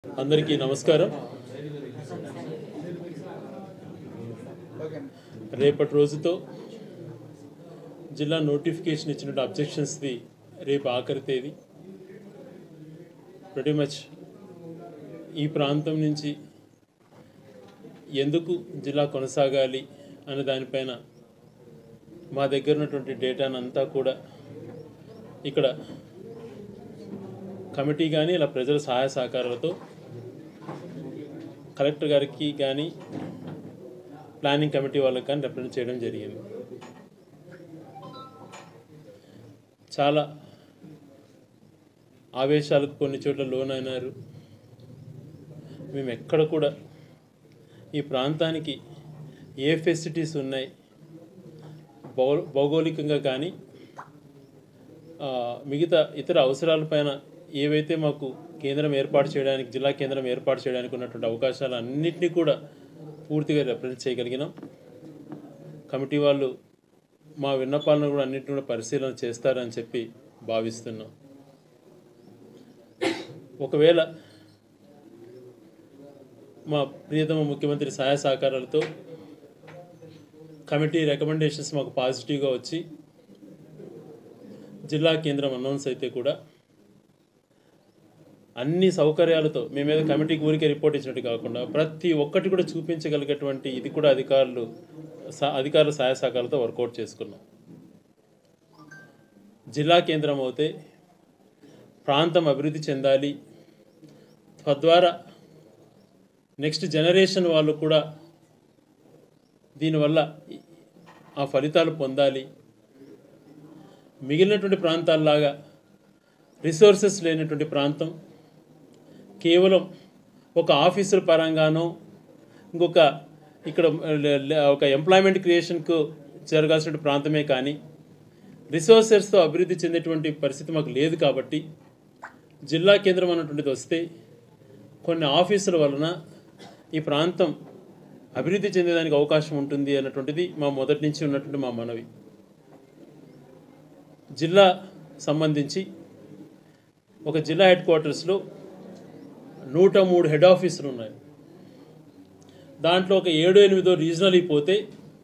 అందరికీ నమస్కారం రేపటి రోజుతో జిల్లా నోటిఫికేషన్ ఇచ్చినట్టు అబ్జెక్షన్స్ది రేపు ఆఖరి తేదీ ప్రతి మచ్ ఈ ప్రాంతం నుంచి ఎందుకు జిల్లా కొనసాగాలి అనే దానిపైన మా దగ్గర ఉన్నటువంటి డేటాను అంతా కూడా ఇక్కడ కమిటీ కానీ ఇలా ప్రజల సహాయ సహకారాలతో కలెక్టర్ గారికి కానీ ప్లానింగ్ కమిటీ వాళ్ళకి కానీ రిప్రజెంట్ చేయడం జరిగింది చాలా ఆవేశాలకు కొన్ని చోట్ల లోన్ అయినారు మేము ఎక్కడ కూడా ఈ ప్రాంతానికి ఏ ఫెసిలిటీస్ ఉన్నాయి భౌ భౌగోళికంగా కానీ ఆ, మిగతా ఇతర అవసరాలపైన ఏవైతే మాకు కేంద్రం ఏర్పాటు చేయడానికి జిల్లా కేంద్రం ఏర్పాటు చేయడానికి ఉన్నటువంటి అవకాశాలు అన్నింటినీ కూడా పూర్తిగా రిప్రజెంట్ చేయగలిగినాం కమిటీ వాళ్ళు మా విన్నపాలను కూడా అన్నింటిని కూడా పరిశీలన చేస్తారని చెప్పి భావిస్తున్నాం ఒకవేళ మా ప్రియతమ ముఖ్యమంత్రి సహాయ సహకారాలతో కమిటీ రికమెండేషన్స్ మాకు పాజిటివ్గా వచ్చి జిల్లా కేంద్రం అనౌన్స్ అయితే కూడా అన్ని సౌకర్యాలతో మేమేదో కమిటీకి ఊరికే రిపోర్ట్ ఇచ్చినట్టు కాకుండా ప్రతి ఒక్కటి కూడా చూపించగలిగేటువంటి ఇది కూడా అధికారులు స- అధికారుల సహాయ సహకారాలతో వర్కౌట్ చేసుకున్నాం జిల్లా కేంద్రం అవుతే ప్రాంతం అభివృద్ధి చెందాలి తద్వారా నెక్స్ట్ జనరేషన్ వాళ్ళు కూడా దీనివల్ల ఆ ఫలితాలు పొందాలి మిగిలినటువంటి ప్రాంతాల్లాగా రిసోర్సెస్ లేనటువంటి ప్రాంతం కేవలం ఒక ఆఫీసుల పరంగానో ఇంకొక ఇక్కడ లే- లే- ఒక ఎంప్లాయ్మెంట్ క్రియేషన్కు జరగాల్సిన ప్రాంతమే కానీ రిసోర్సెస్తో అభివృద్ధి చెందేటువంటి పరిస్థితి మాకు లేదు కాబట్టి జిల్లా కేంద్రం అన్నటువంటిది వస్తే కొన్ని ఆఫీసుల వలన ఈ ప్రాంతం అభివృద్ధి చెందేదానికి అవకాశం ఉంటుంది అన్నటువంటిది మా మొదటి నుంచి ఉన్నటువంటి మా మనవి జిల్లా సంబంధించి ఒక జిల్లా హెడ్ క్వార్టర్స్లో నూట మూడు హెడ్ ఆఫీసులు ఉన్నాయి దాంట్లో ఒక ఏడు ఎనిమిదో రీజనల్ పోతే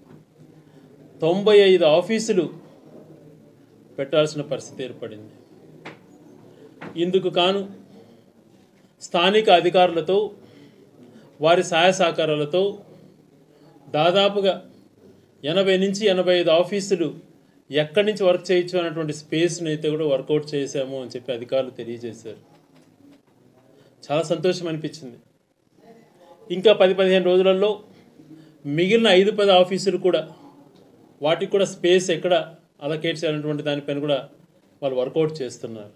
తొంభై ఐదు ఆఫీసులు పెట్టాల్సిన పరిస్థితి ఏర్పడింది ఇందుకు కాను స్థానిక అధికారులతో వారి సహాయ సహకారాలతో దాదాపుగా ఎనభై నుంచి ఎనభై ఐదు ఆఫీసులు ఎక్కడి నుంచి వర్క్ చేయొచ్చు అన్నటువంటి స్పేస్ని అయితే కూడా వర్కౌట్ చేశాము అని చెప్పి అధికారులు తెలియజేశారు చాలా సంతోషం అనిపించింది ఇంకా పది పదిహేను రోజులలో మిగిలిన ఐదు పది ఆఫీసులు కూడా వాటికి కూడా స్పేస్ ఎక్కడ అలకేట్ చేయాలన్నటువంటి దానిపైన కూడా వాళ్ళు వర్కౌట్ చేస్తున్నారు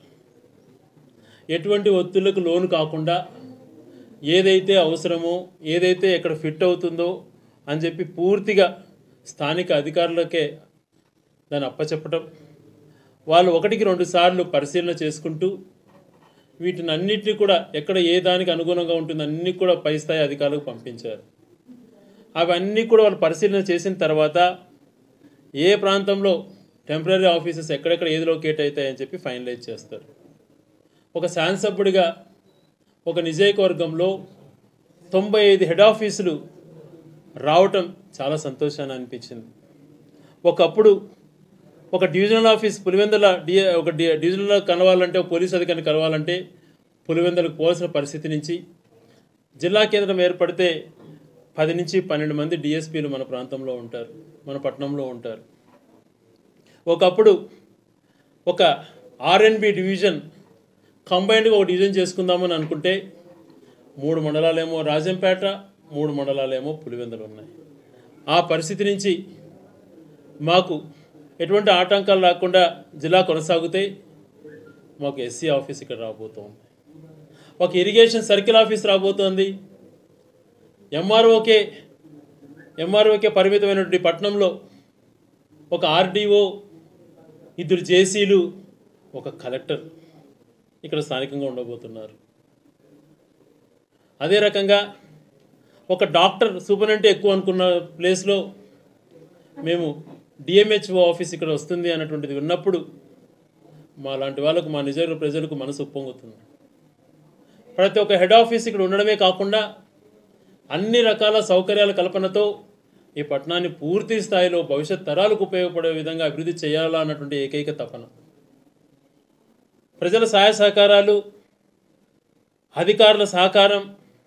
ఎటువంటి ఒత్తిళ్లకు లోను కాకుండా ఏదైతే అవసరమో ఏదైతే ఎక్కడ ఫిట్ అవుతుందో అని చెప్పి పూర్తిగా స్థానిక అధికారులకే దాన్ని అప్పచెప్పటం వాళ్ళు ఒకటికి రెండు సార్లు పరిశీలన చేసుకుంటూ వీటిని అన్నిటిని కూడా ఎక్కడ ఏ దానికి అనుగుణంగా ఉంటుంది అన్ని కూడా పై స్థాయి అధికారులకు పంపించారు అవన్నీ కూడా వాళ్ళు పరిశీలన చేసిన తర్వాత ఏ ప్రాంతంలో టెంపరీ ఆఫీసెస్ ఎక్కడెక్కడ ఏది లొకేట్ అవుతాయని చెప్పి ఫైనలైజ్ చేస్తారు ఒక శాసనసభ్యుడిగా ఒక నియోజకవర్గంలో తొంభై ఐదు హెడ్ ఆఫీసులు రావటం చాలా సంతోషాన్ని అనిపించింది ఒకప్పుడు ఒక డివిజనల్ ఆఫీస్ పులివెందుల డి ఒక డి డివిజనల్లో కలవాలంటే ఒక పోలీస్ అధికారిని కలవాలంటే పులివెందులకు పోవాల్సిన పరిస్థితి నుంచి జిల్లా కేంద్రం ఏర్పడితే పది నుంచి పన్నెండు మంది డిఎస్పీలు మన ప్రాంతంలో ఉంటారు మన పట్టణంలో ఉంటారు ఒకప్పుడు ఒక ఆర్ఎన్బి డివిజన్ కంబైన్డ్గా ఒక డివిజన్ చేసుకుందామని అనుకుంటే మూడు మండలాలేమో రాజంపేట మూడు మండలాలేమో పులివెందులు ఉన్నాయి ఆ పరిస్థితి నుంచి మాకు ఎటువంటి ఆటంకాలు రాకుండా జిల్లా కొనసాగితే మాకు ఎస్సీ ఆఫీస్ ఇక్కడ రాబోతోంది ఒక ఇరిగేషన్ సర్కిల్ ఆఫీస్ రాబోతోంది ఎంఆర్ఓకే ఎంఆర్ఓకే పరిమితమైనటువంటి పట్టణంలో ఒక ఆర్డీఓ ఇద్దరు జేసీలు ఒక కలెక్టర్ ఇక్కడ స్థానికంగా ఉండబోతున్నారు అదే రకంగా ఒక డాక్టర్ సూపరింటెండెంట్ ఎక్కువ అనుకున్న ప్లేస్లో మేము డిఎంహెచ్ఓ ఆఫీస్ ఇక్కడ వస్తుంది అన్నటువంటిది విన్నప్పుడు మా లాంటి వాళ్ళకు మా నిజ ప్రజలకు మనసు ఉప్పొంగుతుంది ప్రతి ఒక్క హెడ్ ఆఫీస్ ఇక్కడ ఉండడమే కాకుండా అన్ని రకాల సౌకర్యాల కల్పనతో ఈ పట్టణాన్ని పూర్తి స్థాయిలో భవిష్యత్ తరాలకు ఉపయోగపడే విధంగా అభివృద్ధి చేయాలా అన్నటువంటి ఏకైక తపన ప్రజల సహాయ సహకారాలు అధికారుల సహకారం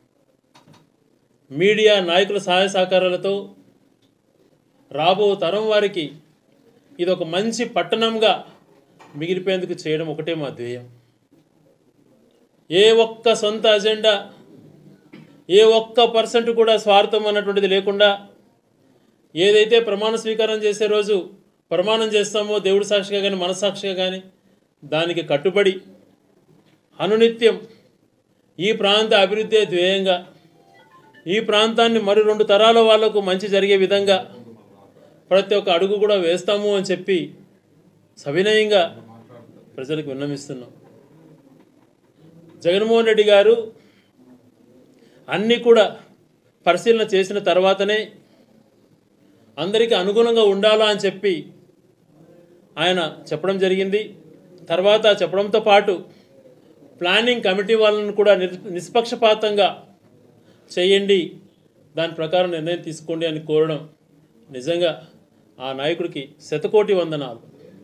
మీడియా నాయకుల సహాయ సహకారాలతో రాబో తరం వారికి ఇది ఒక మంచి పట్టణంగా మిగిలిపోయేందుకు చేయడం ఒకటే మా ధ్యేయం ఏ ఒక్క సొంత అజెండా ఏ ఒక్క పర్సెంట్ కూడా స్వార్థం అన్నటువంటిది లేకుండా ఏదైతే ప్రమాణ స్వీకారం చేసే రోజు ప్రమాణం చేస్తామో దేవుడి సాక్షిగా కానీ మనసాక్షిగా కానీ దానికి కట్టుబడి అనునిత్యం ఈ ప్రాంత అభివృద్ధి ధ్యేయంగా ఈ ప్రాంతాన్ని మరి రెండు తరాల వాళ్లకు మంచి జరిగే విధంగా ప్రతి ఒక్క అడుగు కూడా వేస్తాము అని చెప్పి సవినయంగా ప్రజలకు విన్నమిస్తున్నాం జగన్మోహన్ రెడ్డి గారు అన్నీ కూడా పరిశీలన చేసిన తర్వాతనే అందరికీ అనుగుణంగా ఉండాలా అని చెప్పి ఆయన చెప్పడం జరిగింది తర్వాత చెప్పడంతో పాటు ప్లానింగ్ కమిటీ వాళ్ళను కూడా నిర్ నిష్పక్షపాతంగా చేయండి దాని ప్రకారం నిర్ణయం తీసుకోండి అని కోరడం నిజంగా ఆ నాయకుడికి శతకోటి వందనాలు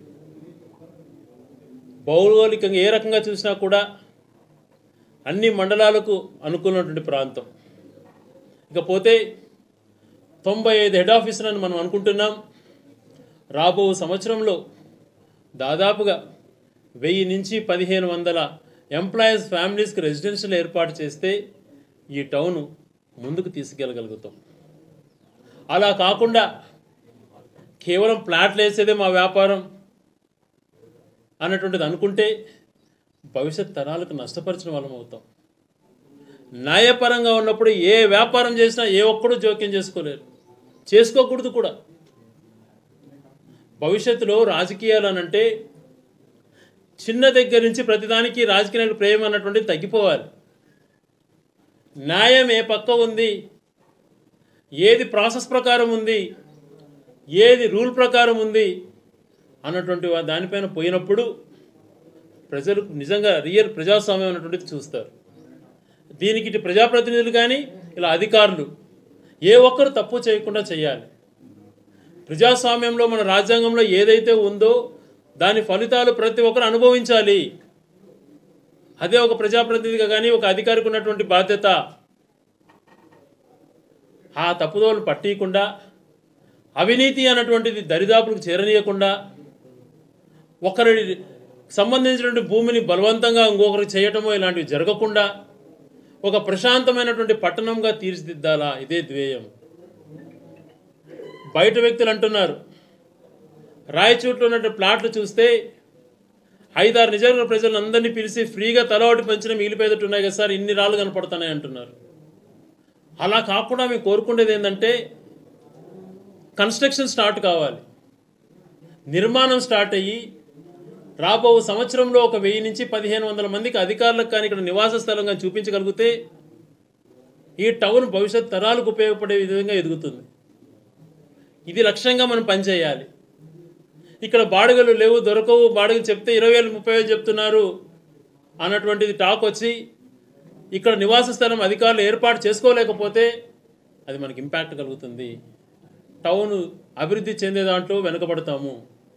భౌగోళికంగా ఏ రకంగా చూసినా కూడా అన్ని మండలాలకు అనుకున్నటువంటి ప్రాంతం ఇకపోతే తొంభై ఐదు హెడ్ ఆఫీసులను మనం అనుకుంటున్నాం రాబో సంవత్సరంలో దాదాపుగా వెయ్యి నుంచి పదిహేను వందల ఎంప్లాయీస్ ఫ్యామిలీస్కి రెసిడెన్షియల్ ఏర్పాటు చేస్తే ఈ టౌన్ ముందుకు తీసుకెళ్ళగలుగుతాం అలా కాకుండా కేవలం ప్లాట్లు వేసేదే మా వ్యాపారం అన్నటువంటిది అనుకుంటే భవిష్యత్ తరాలకు నష్టపరిచిన వాళ్ళం అవుతాం న్యాయపరంగా ఉన్నప్పుడు ఏ వ్యాపారం చేసినా ఏ ఒక్కడు జోక్యం చేసుకోలేరు చేసుకోకూడదు కూడా భవిష్యత్తులో రాజకీయాలు అనంటే చిన్న దగ్గర నుంచి ప్రతిదానికి రాజకీయాలకు ప్రేమ అన్నటువంటిది తగ్గిపోవాలి న్యాయం ఏ పక్క ఉంది ఏది ప్రాసెస్ ప్రకారం ఉంది ఏది రూల్ ప్రకారం ఉంది అన్నటువంటి వా- దానిపైన పోయినప్పుడు ప్రజలు నిజంగా రియల్ ప్రజాస్వామ్యం అన్నటువంటిది చూస్తారు దీనికి ఇటు ప్రజాప్రతినిధులు కానీ ఇలా అధికారులు ఏ ఒక్కరు తప్పు చేయకుండా చేయాలి ప్రజాస్వామ్యంలో మన రాజ్యాంగంలో ఏదైతే ఉందో దాని ఫలితాలు ప్రతి ఒక్కరు అనుభవించాలి అదే ఒక ప్రజాప్రతినిధిగా కానీ ఒక అధికారికి ఉన్నటువంటి బాధ్యత ఆ తప్పుదోలు పట్టియకుండా అవినీతి అన్నటువంటిది దరిదాపులకు చేరనీయకుండా ఒకరి సంబంధించినటువంటి భూమిని బలవంతంగా ఇంకొకరికి చేయటమో ఇలాంటివి జరగకుండా ఒక ప్రశాంతమైనటువంటి పట్టణంగా తీర్చిదిద్దాలా ఇదే ధ్యేయం బయట వ్యక్తులు అంటున్నారు రాయచూట్లో ఉన్నటువంటి ప్లాట్లు చూస్తే ఐదారు నిజంగా ప్రజలందరినీ పిలిచి ఫ్రీగా తల ఒకటి పంచిన మిగిలిపోయేటట్టు ఉన్నాయి కదా సార్ ఇన్ని రాళ్ళు కనపడుతున్నాయి అంటున్నారు అలా కాకుండా మేము కోరుకునేది ఏంటంటే కన్స్ట్రక్షన్ స్టార్ట్ కావాలి నిర్మాణం స్టార్ట్ అయ్యి రాబో సంవత్సరంలో ఒక వెయ్యి నుంచి పదిహేను వందల మందికి అధికారులకు కానీ ఇక్కడ నివాస స్థలం కానీ చూపించగలిగితే ఈ టౌన్ భవిష్యత్ తరాలకు ఉపయోగపడే విధంగా ఎదుగుతుంది ఇది లక్ష్యంగా మనం పనిచేయాలి ఇక్కడ బాడుగలు లేవు దొరకవు బాడుగలు చెప్తే ఇరవై వేలు ముప్పై వేలు చెప్తున్నారు అన్నటువంటిది టాక్ వచ్చి ఇక్కడ నివాస స్థలం అధికారులు ఏర్పాటు చేసుకోలేకపోతే అది మనకి ఇంపాక్ట్ కలుగుతుంది టౌన్ అభివృద్ధి చెందే దాంట్లో వెనుకబడతాము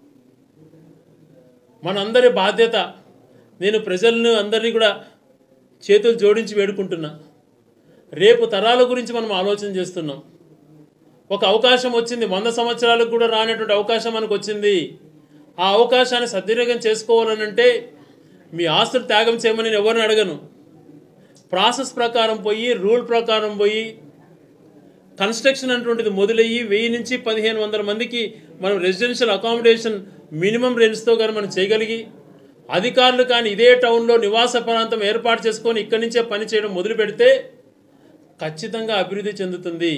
మనందరి బాధ్యత నేను ప్రజలను అందరినీ కూడా చేతులు జోడించి వేడుకుంటున్నా రేపు తరాల గురించి మనం ఆలోచన చేస్తున్నాం ఒక అవకాశం వచ్చింది వంద సంవత్సరాలకు కూడా రానటువంటి అవకాశం మనకు వచ్చింది ఆ అవకాశాన్ని సద్వినియోగం చేసుకోవాలనంటే మీ ఆస్తులు త్యాగం చేయమని నేను ఎవరిని అడగను ప్రాసెస్ ప్రకారం పోయి రూల్ ప్రకారం పోయి కన్స్ట్రక్షన్ అటువంటిది మొదలయ్యి వెయ్యి నుంచి పదిహేను వందల మందికి మనం రెసిడెన్షియల్ అకామిడేషన్ మినిమం రెంట్స్తో కానీ మనం చేయగలిగి అధికారులు కానీ ఇదే టౌన్లో నివాస ప్రాంతం ఏర్పాటు చేసుకొని ఇక్కడి నుంచే పని చేయడం మొదలు పెడితే ఖచ్చితంగా అభివృద్ధి చెందుతుంది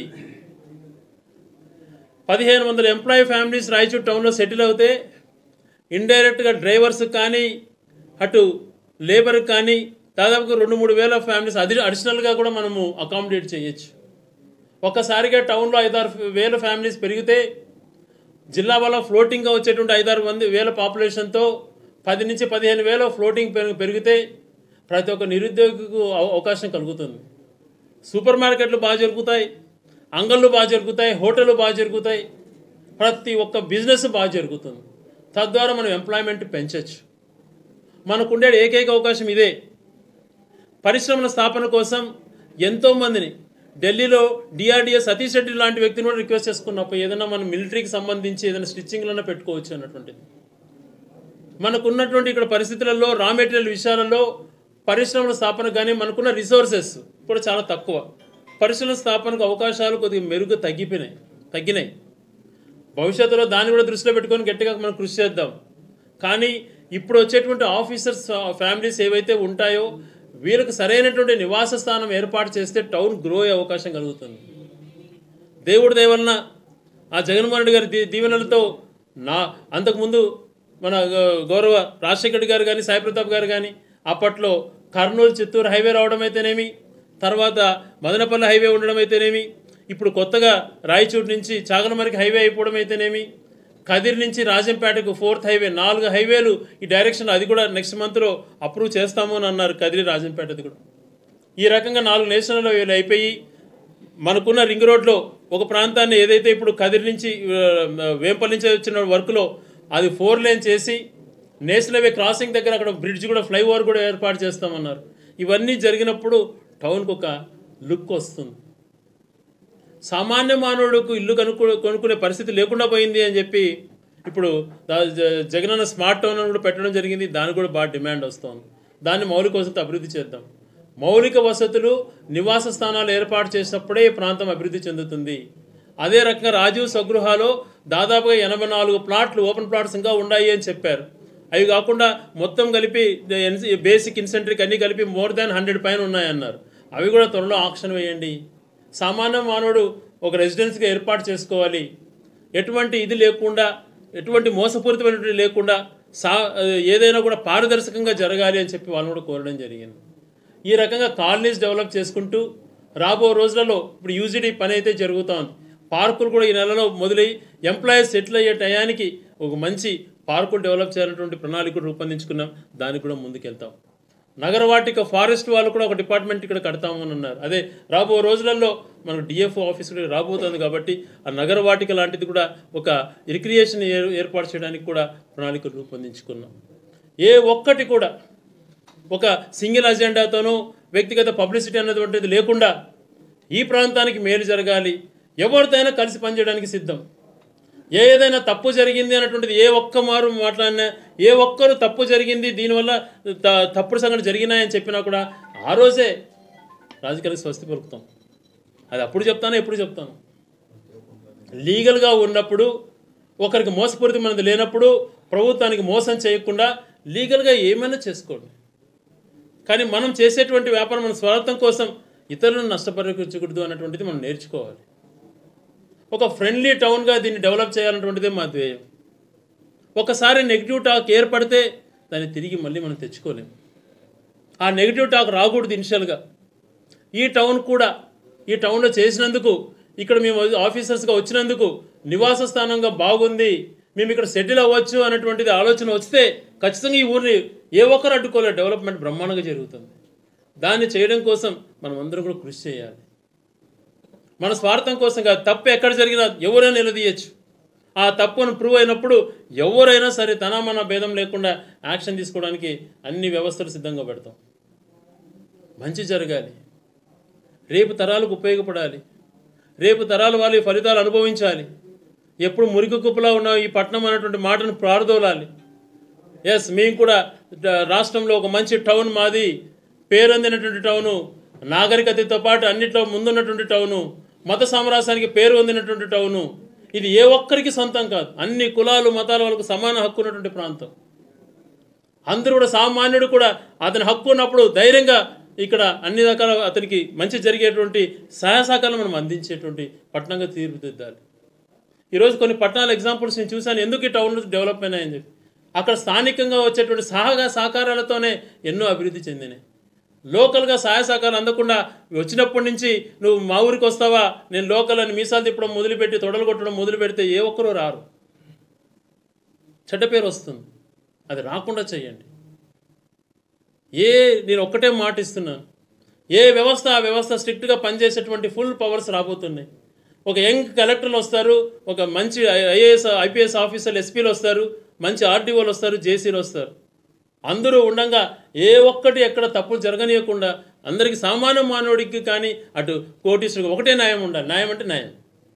పదిహేను వందల ఎంప్లాయీ ఫ్యామిలీస్ రాయచూర్ టౌన్లో సెటిల్ అవుతే ఇండైరెక్ట్గా డ్రైవర్స్ కానీ అటు లేబర్కి కానీ దాదాపుగా రెండు మూడు వేల ఫ్యామిలీస్ అది అడిషనల్గా కూడా మనము అకామిడేట్ చేయొచ్చు ఒక్కసారిగా టౌన్లో ఐదారు వేల ఫ్యామిలీస్ పెరిగితే జిల్లా వల్ల ఫ్లోటింగ్గా వచ్చేటువంటి ఐదారు మంది వేల పాపులేషన్తో పది నుంచి పదిహేను వేల ఫ్లోటింగ్ పెరుగు పెరిగితే ప్రతి ఒక్క నిరుద్యోగికు అవ- అవకాశం కలుగుతుంది సూపర్ మార్కెట్లు బాగా జరుగుతాయి అంగళ్ళు బాగా జరుగుతాయి హోటళ్ళు బాగా జరుగుతాయి ప్రతి ఒక్క బిజినెస్ బాగా జరుగుతుంది తద్వారా మనం ఎంప్లాయ్మెంట్ పెంచవచ్చు మనకుండే ఏకైక అవకాశం ఇదే పరిశ్రమల స్థాపన కోసం ఎంతోమందిని ఢిల్లీలో డిఆర్డిఏ సతీష్ రెడ్డి లాంటి వ్యక్తిని కూడా రిక్వెస్ట్ చేసుకున్నప్పుడు ఏదైనా మనం మిలిటరీకి సంబంధించి ఏదైనా స్టిచ్చింగ్లన్నా పెట్టుకోవచ్చు అన్నటువంటిది మనకున్నటువంటి ఇక్కడ పరిస్థితులలో రా మెటీరియల్ విషయాలలో పరిశ్రమల స్థాపన కానీ మనకున్న రిసోర్సెస్ కూడా చాలా తక్కువ పరిశ్రమల స్థాపనకు అవకాశాలు కొద్దిగా మెరుగు తగ్గిపోయినాయి తగ్గినాయి భవిష్యత్తులో దాన్ని కూడా దృష్టిలో పెట్టుకొని గట్టిగా మనం కృషి చేద్దాం కానీ ఇప్పుడు వచ్చేటువంటి ఆఫీసర్స్ ఫ్యామిలీస్ ఏవైతే ఉంటాయో వీళ్ళకి సరైనటువంటి నివాస స్థానం ఏర్పాటు చేస్తే టౌన్ గ్రో అయ్యే అవకాశం కలుగుతుంది దేవుడి దయవలన ఆ జగన్మోహన్ రెడ్డి గారి దీ- దీవెనలతో నా అంతకుముందు మన గ- గౌరవ రాజశేఖర్ రెడ్డి గారు కానీ సాయి ప్రతాప్ గారు కానీ అప్పట్లో కర్నూలు చిత్తూరు హైవే రావడం అయితేనేమి తర్వాత మదనపల్లి హైవే ఉండడం అయితేనేమి ఇప్పుడు కొత్తగా రాయచూడు నుంచి చాగలమరికి హైవే అయిపోవడం అయితేనేమి కదిరి నుంచి రాజంపేటకు ఫోర్త్ హైవే నాలుగు హైవేలు ఈ డైరెక్షన్ అది కూడా నెక్స్ట్ మంత్లో అప్రూవ్ చేస్తాము అని అన్నారు కదిరి రాజంపేటది కూడా ఈ రకంగా నాలుగు నేషనల్ హైవేలు అయిపోయి మనకున్న రింగ్ రోడ్లో ఒక ప్రాంతాన్ని ఏదైతే ఇప్పుడు కదిరి నుంచి ఆ, వేంపల్లి నుంచి వచ్చిన వర్క్లో అది ఫోర్ లేన్ చేసి నేషనల్ హైవే క్రాసింగ్ దగ్గర అక్కడ బ్రిడ్జ్ కూడా ఫ్లైఓవర్ కూడా ఏర్పాటు చేస్తామన్నారు ఇవన్నీ జరిగినప్పుడు టౌన్కు ఒక లుక్ వస్తుంది సామాన్య మానవుడికి ఇల్లు కనుక్కో కొనుక్కునే పరిస్థితి లేకుండా పోయింది అని చెప్పి ఇప్పుడు దా- జ- జగనన్న స్మార్ట్ టౌన్ అని కూడా పెట్టడం జరిగింది దానికి కూడా బాగా డిమాండ్ వస్తుంది దాన్ని మౌలిక వసతి అభివృద్ధి చేద్దాం మౌలిక వసతులు నివాస స్థానాలు ఏర్పాటు చేసినప్పుడే ఈ ప్రాంతం అభివృద్ధి చెందుతుంది అదే రకంగా రాజీవ్ స్వగృహాలో దాదాపుగా ఎనభై నాలుగు ప్లాట్లు ఓపెన్ ప్లాట్స్ ఇంకా ఉన్నాయి అని చెప్పారు అవి కాకుండా మొత్తం కలిపి బేసిక్ ఇన్సెంట్రిక్ అన్ని కలిపి మోర్ దాన్ హండ్రెడ్ పైన ఉన్నాయన్నారు అవి కూడా త్వరలో ఆక్షన్ వేయండి సామాన్య మానవుడు ఒక రెసిడెన్స్గా ఏర్పాటు చేసుకోవాలి ఎటువంటి ఇది లేకుండా ఎటువంటి మోసపూరితమైనటువంటి లేకుండా సా ఏదైనా కూడా పారదర్శకంగా జరగాలి అని చెప్పి వాళ్ళని కూడా కోరడం జరిగింది ఈ రకంగా కాలనీస్ డెవలప్ చేసుకుంటూ రాబో రోజులలో ఇప్పుడు యూజిడి పని అయితే జరుగుతోంది పార్కులు కూడా ఈ నెలలో మొదలై ఎంప్లాయీస్ సెటిల్ అయ్యే టయానికి ఒక మంచి పార్కులు డెవలప్ చేయాలన్నటువంటి ప్రణాళిక రూపొందించుకున్నాం దానికి కూడా ముందుకెళ్తాం నగరవాటిక ఫారెస్ట్ వాళ్ళు కూడా ఒక డిపార్ట్మెంట్ ఇక్కడ కడతామని అన్నారు అదే రాబో రోజులలో మనకు డిఎఫ్ఓ ఆఫీస్ కూడా రాబోతుంది కాబట్టి ఆ నగరవాటిక లాంటిది కూడా ఒక రిక్రియేషన్ ఏర్పాటు చేయడానికి కూడా ప్రణాళిక రూపొందించుకున్నాం ఏ ఒక్కటి కూడా ఒక సింగిల్ అజెండాతోనూ వ్యక్తిగత పబ్లిసిటీ అన్నటువంటిది లేకుండా ఈ ప్రాంతానికి మేలు జరగాలి ఎవరితోనైనా కలిసి పనిచేయడానికి సిద్ధం ఏదైనా తప్పు జరిగింది అన్నటువంటిది ఏ ఒక్క మారు మాట్లాడినా ఏ ఒక్కరు తప్పు జరిగింది దీనివల్ల త- తప్పుడు సంఘటన జరిగినాయని చెప్పినా కూడా ఆ రోజే రాజకీయాలకు స్వస్తి పలుకుతాం అది అప్పుడు చెప్తాను ఎప్పుడు చెప్తాను లీగల్గా ఉన్నప్పుడు ఒకరికి మోసపూరితమైనది లేనప్పుడు ప్రభుత్వానికి మోసం చేయకుండా లీగల్గా ఏమైనా చేసుకోండి కానీ మనం చేసేటువంటి వ్యాపారం మన స్వార్థం కోసం ఇతరులను నష్టపరికూర్చకూడదు అన్నటువంటిది మనం నేర్చుకోవాలి ఒక ఫ్రెండ్లీ టౌన్గా దీన్ని డెవలప్ చేయాలన్నటువంటిదే మా ధ్యేయం ఒకసారి నెగిటివ్ టాక్ ఏర్పడితే దాన్ని తిరిగి మళ్ళీ మనం తెచ్చుకోలేము ఆ నెగిటివ్ టాక్ రాకూడదు ఇనిషియల్గా ఈ టౌన్ కూడా ఈ టౌన్లో చేసినందుకు ఇక్కడ మేము ఆఫీసర్స్గా వచ్చినందుకు నివాస స్థానంగా బాగుంది మేము ఇక్కడ సెటిల్ అవ్వచ్చు అన్నటువంటిది ఆలోచన వస్తే ఖచ్చితంగా ఈ ఊరిని ఏ ఒక్కరు అడ్డుకోలేదు డెవలప్మెంట్ బ్రహ్మాండంగా జరుగుతుంది దాన్ని చేయడం కోసం మనం అందరం కూడా కృషి చేయాలి మన స్వార్థం కోసం కాదు తప్పు ఎక్కడ జరిగినా ఎవరైనా నిలదీయచ్చు ఆ తప్పును ప్రూవ్ అయినప్పుడు ఎవరైనా సరే తన మన భేదం లేకుండా యాక్షన్ తీసుకోవడానికి అన్ని వ్యవస్థలు సిద్ధంగా పెడతాం మంచి జరగాలి రేపు తరాలకు ఉపయోగపడాలి రేపు తరాల వాళ్ళు ఈ ఫలితాలు అనుభవించాలి ఎప్పుడు మురికి కుప్పలా ఉన్న ఈ పట్టణం అనేటువంటి మాటను ప్రారదోలాలి ఎస్ మేము కూడా ద- రాష్ట్రంలో ఒక మంచి టౌన్ మాది పేరొందినటువంటి టౌను నాగరికతతో పాటు అన్నిట్లో ముందున్నటువంటి టౌను మత సామ్రాజ్యానికి పేరు పొందినటువంటి టౌను ఇది ఏ ఒక్కరికి సొంతం కాదు అన్ని కులాలు మతాల వాళ్ళకు సమాన హక్కు ఉన్నటువంటి ప్రాంతం అందరూ కూడా సామాన్యుడు కూడా అతని హక్కు ఉన్నప్పుడు ధైర్యంగా ఇక్కడ అన్ని రకాల అతనికి మంచి జరిగేటువంటి సహాయ సహకారాలు మనం అందించేటువంటి పట్టణంగా తీర్చిదిద్దాలి ఈరోజు కొన్ని పట్టణాల ఎగ్జాంపుల్స్ నేను చూశాను ఎందుకు ఈ టౌన్లు డెవలప్ అయినాయని చెప్పి అక్కడ స్థానికంగా వచ్చేటువంటి సహగా సహకారాలతోనే ఎన్నో అభివృద్ధి చెందినాయి లోకల్గా సహాయ సహకారం అందకుండా వచ్చినప్పటి నుంచి నువ్వు మా ఊరికి వస్తావా నేను లోకల్ అని మీసాలు తిప్పడం మొదలుపెట్టి తొడలు కొట్టడం మొదలు పెడితే ఏ ఒక్కరూ రారు చెడ్డ పేరు వస్తుంది అది రాకుండా చేయండి ఏ నేను ఒక్కటే మాట ఇస్తున్నాను ఏ వ్యవస్థ ఆ వ్యవస్థ స్ట్రిక్ట్గా పనిచేసేటువంటి ఫుల్ పవర్స్ రాబోతున్నాయి ఒక యంగ్ కలెక్టర్లు వస్తారు ఒక మంచి ఐఏఎస్ ఐపీఎస్ ఆఫీసర్లు ఎస్పీలు వస్తారు మంచి ఆర్డీఓలు వస్తారు జేసీలు వస్తారు అందరూ ఉండగా ఏ ఒక్కటి ఎక్కడ తప్పులు జరగనీయకుండా అందరికీ సామాన్య మానవుడికి కానీ అటు కోటీశ్వరికి ఒకటే న్యాయం ఉండాలి న్యాయం అంటే న్యాయం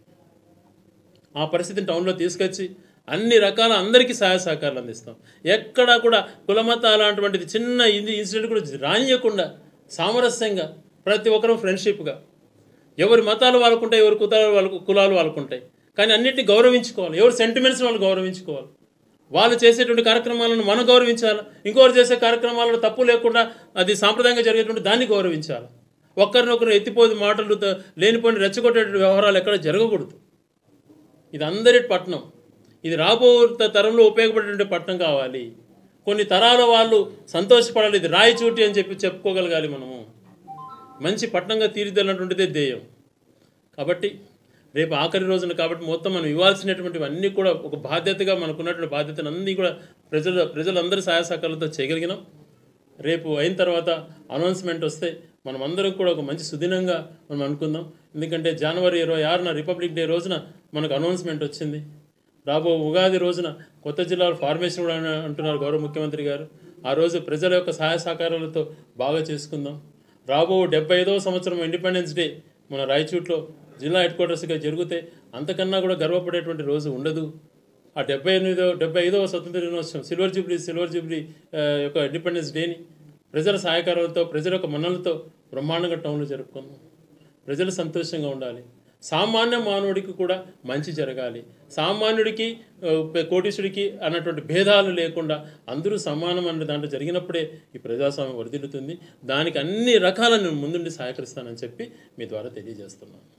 ఆ పరిస్థితిని టౌన్లో తీసుకొచ్చి అన్ని రకాల అందరికీ సహాయ సహకారాలు అందిస్తాం ఎక్కడా కూడా కులమత అలాంటిది చిన్న ఇది ఇన్సిడెంట్ కూడా రానియకుండా సామరస్యంగా ప్రతి ఒక్కరూ ఫ్రెండ్షిప్గా ఎవరి మతాలు వాళ్ళకుంటాయి ఎవరి కులాలు వాళ్ళకు కులాలు వాళ్ళకుంటాయి కానీ అన్నిటిని గౌరవించుకోవాలి ఎవరి సెంటిమెంట్స్ వాళ్ళు గౌరవించుకోవాలి వాళ్ళు చేసేటువంటి కార్యక్రమాలను మనం గౌరవించాలి ఇంకొకరు చేసే కార్యక్రమాలలో తప్పు లేకుండా అది సాంప్రదాయంగా జరిగేటువంటి దాన్ని గౌరవించాలి ఒక్కరినొకరు ఎత్తిపోది మాటలు త- లేనిపోయిన రెచ్చగొట్టేటువంటి వ్యవహారాలు ఎక్కడ జరగకూడదు ఇది అందరి పట్టణం ఇది రాబో త- తరంలో ఉపయోగపడేటువంటి పట్టణం కావాలి కొన్ని తరాల వాళ్ళు సంతోషపడాలి ఇది రాయిచూటి అని చెప్పి చెప్పుకోగలగాలి మనము మంచి పట్టణంగా తీర్చిదిద్దాలన్నటువంటిదే ధ్యేయం కాబట్టి రేపు ఆఖరి రోజున కాబట్టి మొత్తం మనం ఇవ్వాల్సినటువంటివి అన్నీ కూడా ఒక బాధ్యతగా మనకున్నటువంటి బాధ్యతను అన్నీ కూడా ప్రజల ప్రజలందరి సహాయ సహకారాలతో చేయగలిగినాం రేపు అయిన తర్వాత అనౌన్స్మెంట్ వస్తే మనం అందరం కూడా ఒక మంచి సుదినంగా మనం అనుకుందాం ఎందుకంటే జనవరి ఇరవై ఆరున రిపబ్లిక్ డే రోజున మనకు అనౌన్స్మెంట్ వచ్చింది రాబో ఉగాది రోజున కొత్త జిల్లాలో ఫార్మేషన్ కూడా అన- అంటున్నారు గౌరవ ముఖ్యమంత్రి గారు ఆ రోజు ప్రజల యొక్క సహాయ సహకారాలతో బాగా చేసుకుందాం రాబో డెబ్బై ఐదవ సంవత్సరం ఇండిపెండెన్స్ డే మన రాయచూట్లో జిల్లా హెడ్ క్వార్టర్స్గా జరిగితే అంతకన్నా కూడా గర్వపడేటువంటి రోజు ఉండదు ఆ డెబ్బై ఎనిమిదో డెబ్బై ఐదవ స్వతంత్ర దినోత్సవం సిల్వర్ జూబ్లీ సిల్వర్ జూబ్లీ ఆ, యొక్క ఇండిపెండెన్స్ డేని ప్రజల సహాయకారాలతో ప్రజల యొక్క మన్నలతో బ్రహ్మాండంగా టౌన్లో జరుపుకుందాం ప్రజలు సంతోషంగా ఉండాలి సామాన్య మానవుడికి కూడా మంచి జరగాలి సామాన్యుడికి ఆ, కోటీశ్వడికి అన్నటువంటి భేదాలు లేకుండా అందరూ సమానం అనే దాంట్లో జరిగినప్పుడే ఈ ప్రజాస్వామ్యం వర్ధిల్లుతుంది దానికి అన్ని రకాల నేను ముందుండి సహకరిస్తానని చెప్పి మీ ద్వారా తెలియజేస్తున్నాను